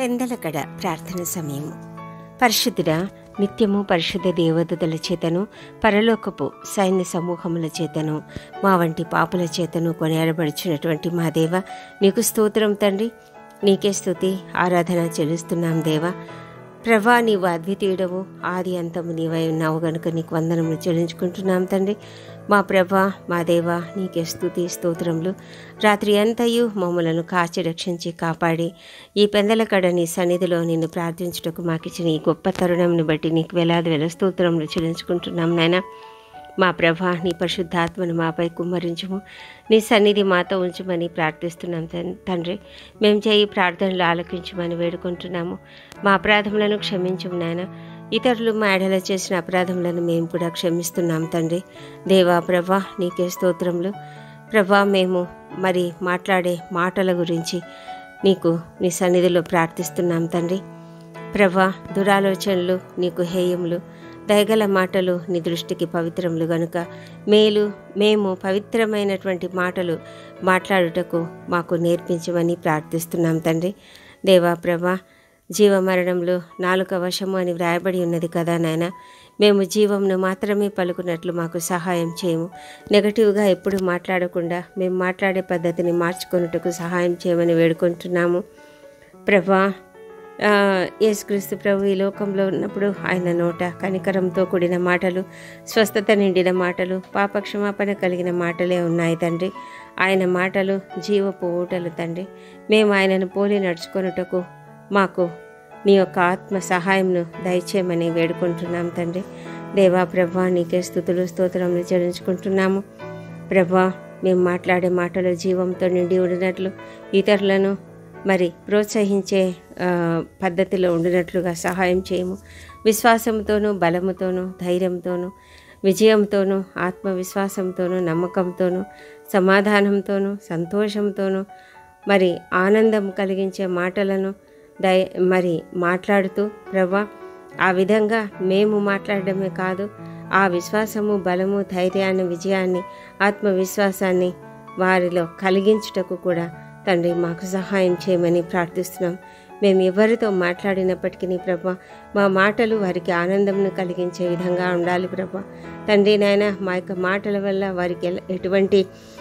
పెందలకడ ప్రార్థన సమయం పరిశుద్ధుడా నిత్యము పరిశుద్ధ దేవదతుల చేతను పరలోకపు సైన్య సమూహముల చేతను మా వంటి పాపుల చేతను కొనియాడబడుచున్నటువంటి మా దేవ నీకు స్తోత్రం తండ్రి నీకే స్తుతి ఆరాధన చెల్లిస్తున్నాం దేవా ప్రభా నీవు అద్వితీయుడవు ఆది అంతము నీవై ఉన్నావు గనుక నీకు వందనములు చెల్లించుకుంటున్నాం తండ్రి మా ప్రభా మా దేవా నీకే స్తుతి స్తోత్రములు రాత్రి అంతయు మమ్మలను కాచి రక్షించి కాపాడి ఈ పెందలకడ నీ సన్నిధిలో నిన్ను ప్రార్థించుటకు మాకిచ్చిన ఈ గొప్ప తరుణంని బట్టి నీకు వేలాది వేల స్తోత్రములు చెల్లించుకుంటున్నాం నాయన మా ప్రభా నీ పరిశుద్ధాత్మను మాపై కుమ్మరించము నీ సన్నిధి మాతో ఉంచమని ప్రార్థిస్తున్నాం తన్- తండ్రి మేము చేయి ప్రార్థనలు ఆలకించమని వేడుకుంటున్నాము మా అపరాధములను క్షమించము నాయన ఇతరులు మా ఎడల చేసిన అపరాధములను మేము కూడా క్షమిస్తున్నాం తండ్రి దేవా ప్రభా నీకే స్తోత్రములు ప్రభా మేము మరి మాట్లాడే మాటల గురించి నీకు నీ సన్నిధిలో ప్రార్థిస్తున్నాం తండ్రి ప్రభా దురాలోచనలు నీకు హేయములు దయగల మాటలు నీ దృష్టికి పవిత్రములు గనుక మేలు మేము పవిత్రమైనటువంటి మాటలు మాట్లాడుటకు మాకు నేర్పించమని ప్రార్థిస్తున్నాం తండ్రి దేవా ప్రభా జీవమరణంలో నాలుక వశము అని వ్రాయబడి ఉన్నది కదా నాయన మేము జీవంను మాత్రమే పలుకున్నట్లు మాకు సహాయం చేయము నెగటివ్గా ఎప్పుడు మాట్లాడకుండా మేము మాట్లాడే పద్ధతిని మార్చుకొనుటకు సహాయం చేయమని వేడుకుంటున్నాము ప్రభా ఆ, యేసుక్రీస్తు ప్రభు ఈ లోకంలో ఉన్నప్పుడు ఆయన నోట కనికరంతో కూడిన మాటలు స్వస్థత నిండిన మాటలు పాపక్షమాపణ కలిగిన మాటలే ఉన్నాయి తండ్రి ఆయన మాటలు జీవపు ఊటలు తండ్రి మేము ఆయనను పోలి నడుచుకొనుటకు మాకు నీ యొక్క ఆత్మ సహాయంను దయచేయమని వేడుకుంటున్నాం తండ్రి దేవా ప్రభా నీకే స్థుతులు స్తోత్రములు చెల్లించుకుంటున్నాము ప్రభా మేము మాట్లాడే మాటలు జీవంతో నిండి ఉండినట్లు ఇతరులను మరి ప్రోత్సహించే ఆ, పద్ధతిలో ఉండినట్లుగా సహాయం చేయము విశ్వాసంతోనూ బలముతోనూ ధైర్యంతోనూ విజయంతోనూ ఆత్మవిశ్వాసంతోనూ నమ్మకంతోనూ సమాధానంతోనూ సంతోషంతోనూ మరి ఆనందం కలిగించే మాటలను దయ మరి మాట్లాడుతూ ప్రభా ఆ విధంగా మేము మాట్లాడడమే కాదు ఆ విశ్వాసము బలము ధైర్యాన్ని విజయాన్ని ఆత్మవిశ్వాసాన్ని వారిలో కలిగించుటకు కూడా తండ్రి మాకు సహాయం చేయమని ప్రార్థిస్తున్నాం మేము ఎవరితో మాట్లాడినప్పటికీ ప్రభా మా మాటలు వారికి ఆనందంను కలిగించే విధంగా ఉండాలి ప్రభా తండ్రి నాయన మా యొక్క మాటల వల్ల వారికి ఎల- ఎటువంటి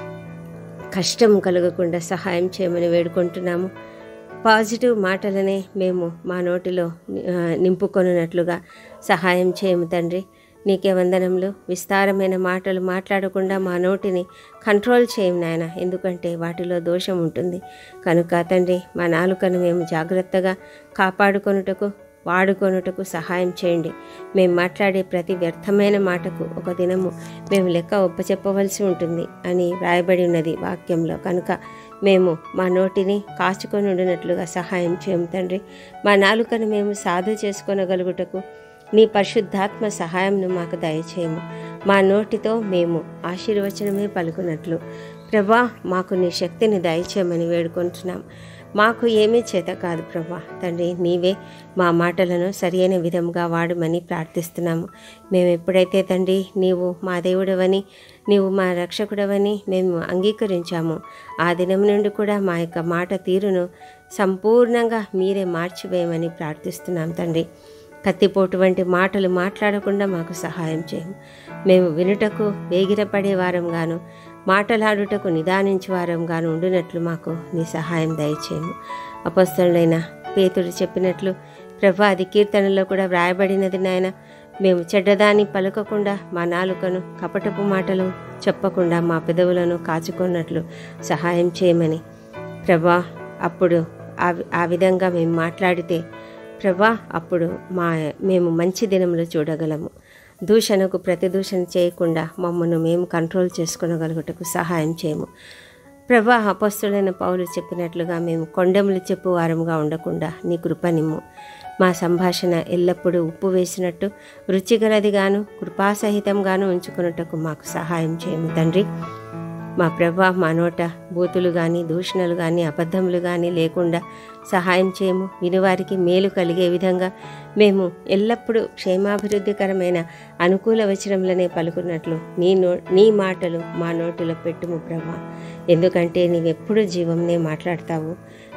కష్టం కలగకుండా సహాయం చేయమని వేడుకుంటున్నాము పాజిటివ్ మాటలనే మేము మా నోటిలో ఆ, నింపుకొనున్నట్లుగా సహాయం చేయము తండ్రి నీకే వందనములు విస్తారమైన మాటలు మాట్లాడకుండా మా నోటిని కంట్రోల్ చేయము నాయన ఎందుకంటే వాటిలో దోషం ఉంటుంది కనుక తండ్రి మా నాలుకను మేము జాగ్రత్తగా కాపాడుకొనుటకు వాడుకొనుటకు సహాయం చేయండి మేము మాట్లాడే ప్రతి వ్యర్థమైన మాటకు ఒక దినము మేము లెక్క ఒప్పచెప్పవలసి ఉంటుంది అని రాయబడి ఉన్నది వాక్యంలో కనుక మేము మా నోటిని కాచుకొని ఉండినట్లుగా సహాయం చేయము తండ్రి మా నాలుకను మేము సాధు చేసుకొనగలుగుటకు నీ పరిశుద్ధాత్మ సహాయంను మాకు దయచేయము మా నోటితో మేము ఆశీర్వచనమే పలుకున్నట్లు ప్రభా మాకు నీ శక్తిని దయచేయమని వేడుకుంటున్నాం మాకు ఏమీ చేత కాదు ప్రభా తండ్రి నీవే మా మాటలను సరియైన విధంగా వాడమని ప్రార్థిస్తున్నాము మేము ఎప్పుడైతే తండ్రి నీవు మా దేవుడవని నీవు మా రక్షకుడవని మేము అంగీకరించాము ఆ దినం నుండి కూడా మా యొక్క మాట తీరును సంపూర్ణంగా మీరే మార్చివేయమని ప్రార్థిస్తున్నాం తండ్రి కత్తిపోటు వంటి మాటలు మాట్లాడకుండా మాకు సహాయం చేయము మేము వినుటకు వేగిరపడే వారంగాను మాటలాడుటకు నిదానించే వారంగాను ఉండినట్లు మాకు నీ సహాయం దయచేయము అపస్తుడైన పేతుడు చెప్పినట్లు ప్రభా అది కీర్తనలో కూడా వ్రాయబడినది నాయన మేము చెడ్డదాన్ని పలకకుండా మా నాలుకను కపటపు మాటలు చెప్పకుండా మా పెదవులను కాచుకున్నట్లు సహాయం చేయమని ప్రభా అప్పుడు ఆ వి- ఆ విధంగా మేము మాట్లాడితే ప్రభా అప్పుడు మా మేము మంచి దినములు చూడగలము దూషణకు ప్రతిదూషణ చేయకుండా మమ్మను మేము కంట్రోల్ చేసుకునగలుగుటకు సహాయం చేయము ప్రభా అపస్తులైన పౌలు చెప్పినట్లుగా మేము కొండములు చెప్పు వారముగా ఉండకుండా నీ కృపనిమ్ము మా సంభాషణ ఎల్లప్పుడూ ఉప్పు వేసినట్టు రుచిగలదిగాను కృపాసహితంగాను ఉంచుకున్నట్టుకు మాకు సహాయం చేయము తండ్రి మా ప్రభా మా నోట బూతులు కానీ దూషణలు కానీ అబద్ధములు కానీ లేకుండా సహాయం చేయము వినివారికి మేలు కలిగే విధంగా మేము ఎల్లప్పుడూ క్షేమాభివృద్ధికరమైన అనుకూల వచనములనే పలుకున్నట్లు నీ నో నీ మాటలు మా నోటిలో పెట్టుము ప్రభా ఎందుకంటే నీవెప్పుడు జీవంనే మాట్లాడతావు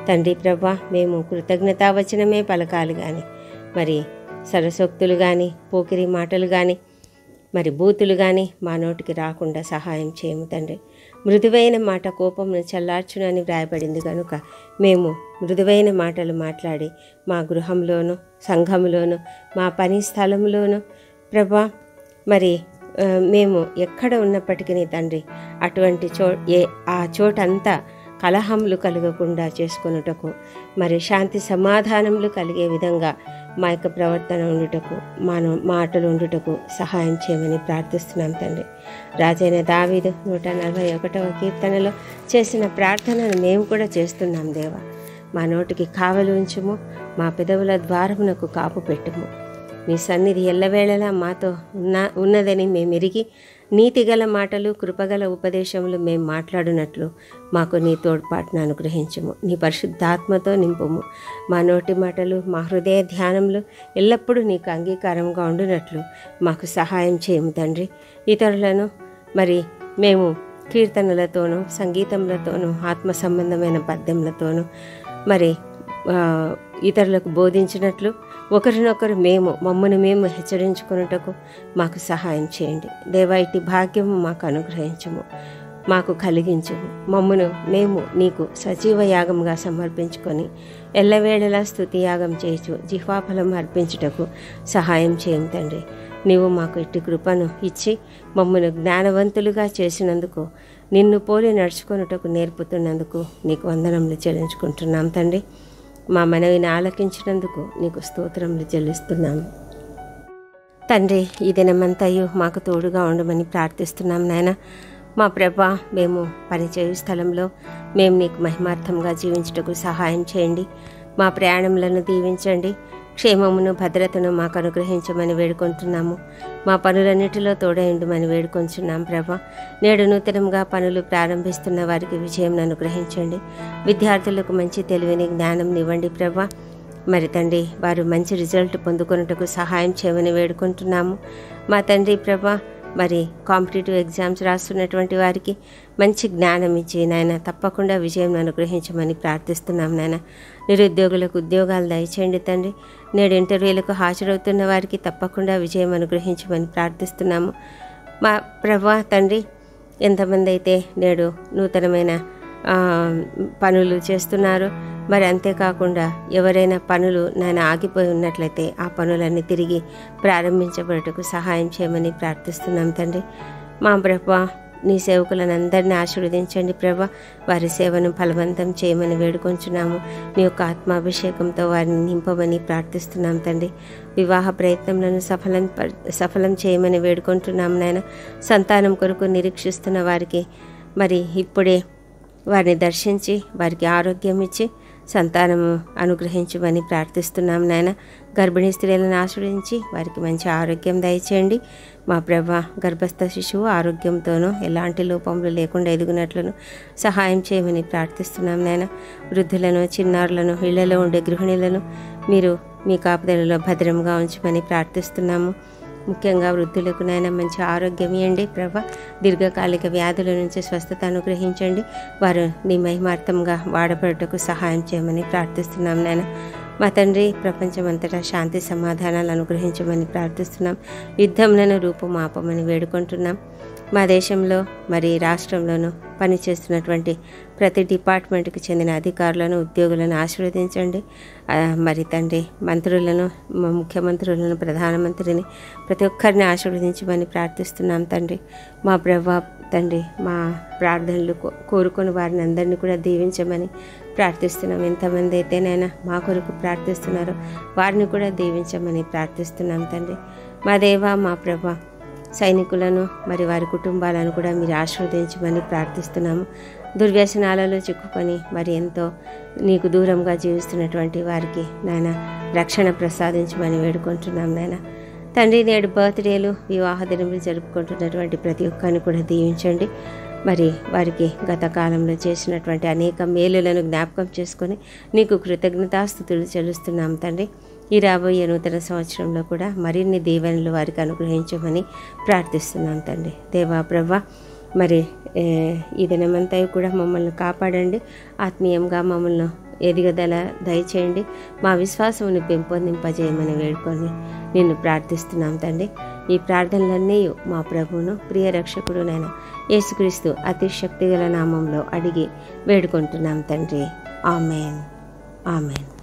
తండ్రి ప్రభా మేము కృతజ్ఞతావచనమే పలకాలి కానీ మరి సరసోక్తులు కానీ పోకిరి మాటలు కానీ మరి బూతులు కానీ మా నోటికి రాకుండా సహాయం చేయము తండ్రి మృదువైన మాట కోపమును చల్లార్చునని వ్రాయబడింది కనుక మేము మృదువైన మాటలు మాట్లాడి మా గృహంలోను సంఘంలోను మా పని స్థలంలోను ప్రభా మరి ఆ, మేము ఎక్కడ ఉన్నప్పటికీ తండ్రి అటువంటి చో ఏ ఆ చోటంతా కలహములు కలగకుండా చేసుకొనుటకు మరి శాంతి సమాధానములు కలిగే విధంగా మా యొక్క ప్రవర్తన ఉండుటకు మన మాటలు ఉండుటకు సహాయం చేయమని ప్రార్థిస్తున్నాం తండ్రి రాజైన దావీదు నూట నలభై ఒకటవ కీర్తనలో చేసిన ప్రార్థనను మేము కూడా చేస్తున్నాం దేవా మా నోటికి కావలి ఉంచుము మా పెదవుల ద్వారమునకు కాపు పెట్టుము నీ సన్నిధి ఎల్లవేళలా మాతో ఉన్న ఉన్నదని మేము ఎరిగి నీతిగల మాటలు కృపగల ఉపదేశములు మేము మాట్లాడినట్లు మాకు నీ తోడ్పాటును అనుగ్రహించము నీ పరిశుద్ధాత్మతో నింపుము మా నోటి మాటలు మా హృదయ ధ్యానములు ఎల్లప్పుడూ నీకు అంగీకారంగా ఉండునట్లు మాకు సహాయం చేయము తండ్రి ఇతరులను మరి మేము కీర్తనలతోనూ సంగీతములతోనూ ఆత్మ సంబంధమైన పద్యములతోనూ మరి ఆ, ఇతరులకు బోధించినట్లు ఒకరినొకరు మేము మమ్మల్ని మేము హెచ్చరించుకున్నటకు మాకు సహాయం చేయండి దేవా ఇట్టి భాగ్యము మాకు అనుగ్రహించము మాకు కలిగించము మమ్మను మేము నీకు సజీవ యాగంగా సమర్పించుకొని ఎల్లవేళలా స్తుతి యాగం చేయొచ్చు జిహ్వాఫలం అర్పించుటకు సహాయం చేయం తండ్రి నీవు మాకు ఇట్టి కృపను ఇచ్చి మమ్మను జ్ఞానవంతులుగా చేసినందుకు నిన్ను పోలి నడుచుకొనుటకు నేర్పుతున్నందుకు నీకు వందనములు చెల్లించుకుంటున్నాం తండ్రి మా మనవిని ఆలకించినందుకు నీకు స్తోత్రములు చెల్లిస్తున్నాము తండ్రి ఈ దినమంతయు మాకు తోడుగా ఉండమని ప్రార్థిస్తున్నాం నాయన మా ప్రభ మేము పనిచేయు స్థలంలో మేము నీకు మహిమార్థంగా జీవించుటకు సహాయం చేయండి మా ప్రయాణములను దీవించండి క్షేమమును భద్రతను మాకు అనుగ్రహించమని వేడుకుంటున్నాము మా పనులన్నిటిలో తోడైండమని వేడుకొంచున్నాం ప్రభ నేడు నూతనంగా పనులు ప్రారంభిస్తున్న వారికి విజయం అనుగ్రహించండి విద్యార్థులకు మంచి తెలివిని జ్ఞానం ఇవ్వండి ప్రభా మరి తండ్రి వారు మంచి రిజల్ట్ పొందుకొనుటకు సహాయం చేయమని వేడుకుంటున్నాము మా తండ్రి ప్రభా మరి కాంపిటేటివ్ ఎగ్జామ్స్ రాస్తున్నటువంటి వారికి మంచి జ్ఞానం ఇచ్చి నాయన తప్పకుండా విజయం అనుగ్రహించమని ప్రార్థిస్తున్నాం నాయన నిరుద్యోగులకు ఉద్యోగాలు దయచేయండి తండ్రి నేడు ఇంటర్వ్యూలకు హాజరవుతున్న వారికి తప్పకుండా విజయం అనుగ్రహించమని ప్రార్థిస్తున్నాము మా ప్రభా తండ్రి ఎంతమంది అయితే నేడు నూతనమైన ఆ, పనులు చేస్తున్నారు మరి అంతేకాకుండా ఎవరైనా పనులు నేను ఆగిపోయి ఉన్నట్లయితే ఆ పనులన్నీ తిరిగి ప్రారంభించబడటకు సహాయం చేయమని ప్రార్థిస్తున్నాం తండ్రి మా ప్రభా నీ సేవకులను అందరినీ ఆశీర్వదించండి ప్రభా వారి సేవను ఫలవంతం చేయమని వేడుకొంచున్నాము నీ యొక్క ఆత్మాభిషేకంతో వారిని నింపమని ప్రార్థిస్తున్నాం తండ్రి వివాహ ప్రయత్నములను సఫలం ప- సఫలం చేయమని వేడుకుంటున్నాం నాయన సంతానం కొరకు నిరీక్షిస్తున్న వారికి మరి ఇప్పుడే వారిని దర్శించి వారికి ఆరోగ్యం ఇచ్చి సంతానము అనుగ్రహించమని ప్రార్థిస్తున్నాం నాయన గర్భిణీ స్త్రీలను ఆశ్రయించి వారికి మంచి ఆరోగ్యం దయచేయండి మా ప్రభ గర్భస్థ శిశువు ఆరోగ్యంతోనూ ఎలాంటి లోపములు లేకుండా ఎదుగునట్లను సహాయం చేయమని ప్రార్థిస్తున్నాం నాయన వృద్ధులను చిన్నారులను ఇళ్లలో ఉండే గృహిణులను మీరు మీ కాపుదలలో భద్రంగా ఉంచమని ప్రార్థిస్తున్నాము ముఖ్యంగా వృద్ధులకు నాయన మంచి ఆరోగ్యం ఇవ్వండి ప్రభ దీర్ఘకాలిక వ్యాధుల నుంచి స్వస్థత అనుగ్రహించండి వారు నీ మహిమార్థంగా వాడబడటకు సహాయం చేయమని ప్రార్థిస్తున్నాం నాయన మా తండ్రి ప్రపంచమంతటా శాంతి సమాధానాలు అనుగ్రహించమని ప్రార్థిస్తున్నాం యుద్ధంలను రూపుమాపమని వేడుకుంటున్నాం మా దేశంలో మరి రాష్ట్రంలోనూ పనిచేస్తున్నటువంటి ప్రతి డిపార్ట్మెంట్కి చెందిన అధికారులను ఉద్యోగులను ఆశీర్వదించండి ఆ, మరి తండ్రి మంత్రులను మా ముఖ్యమంత్రులను ప్రధానమంత్రిని ప్రతి ఒక్కరిని ఆశీర్వదించమని ప్రార్థిస్తున్నాం తండ్రి మా ప్రభా తండ్రి మా ప్రార్థనలు కో- కోరుకుని వారిని అందరినీ కూడా దీవించమని ప్రార్థిస్తున్నాం ఎంతమంది అయితే నైనా మా కొరకు ప్రార్థిస్తున్నారో వారిని కూడా దీవించమని ప్రార్థిస్తున్నాం తండ్రి మా దేవా మా ప్రభా సైనికులను మరి వారి కుటుంబాలను కూడా మీరు ఆశీర్వదించమని ప్రార్థిస్తున్నాము దుర్వ్యసనాలలో చిక్కుకొని మరి ఎంతో నీకు దూరంగా జీవిస్తున్నటువంటి వారికి నాయన రక్షణ ప్రసాదించమని వేడుకుంటున్నాం నాయన తండ్రి నేడు బర్త్డేలు వివాహ దినములు జరుపుకుంటున్నటువంటి ప్రతి ఒక్కరిని కూడా దీవించండి మరి వారికి గత కాలంలో చేసినటువంటి అనేక మేలులను జ్ఞాపకం చేసుకొని నీకు కృతజ్ఞతాస్థుతులు చెల్లిస్తున్నాం తండ్రి ఈ రాబోయే నూతన సంవత్సరంలో కూడా మరిన్ని దీవెనలు వారికి అనుగ్రహించమని ప్రార్థిస్తున్నాం తండ్రి దేవా ప్రభా మరి ఏ, ఈ దినమంతా కూడా మమ్మల్ని కాపాడండి ఆత్మీయంగా మమ్మల్ని ఎదుగుదల దయచేయండి మా విశ్వాసముని పెంపొందింపజేయమని వేడుకొని నిన్ను ప్రార్థిస్తున్నాం తండ్రి ఈ ప్రార్థనలన్నీ మా ప్రభువును ప్రియ రక్షకుడునైన యేసుక్రీస్తు అతి శక్తిగల నామంలో అడిగి వేడుకుంటున్నాం తండ్రి ఆమెన్ ఆమెన్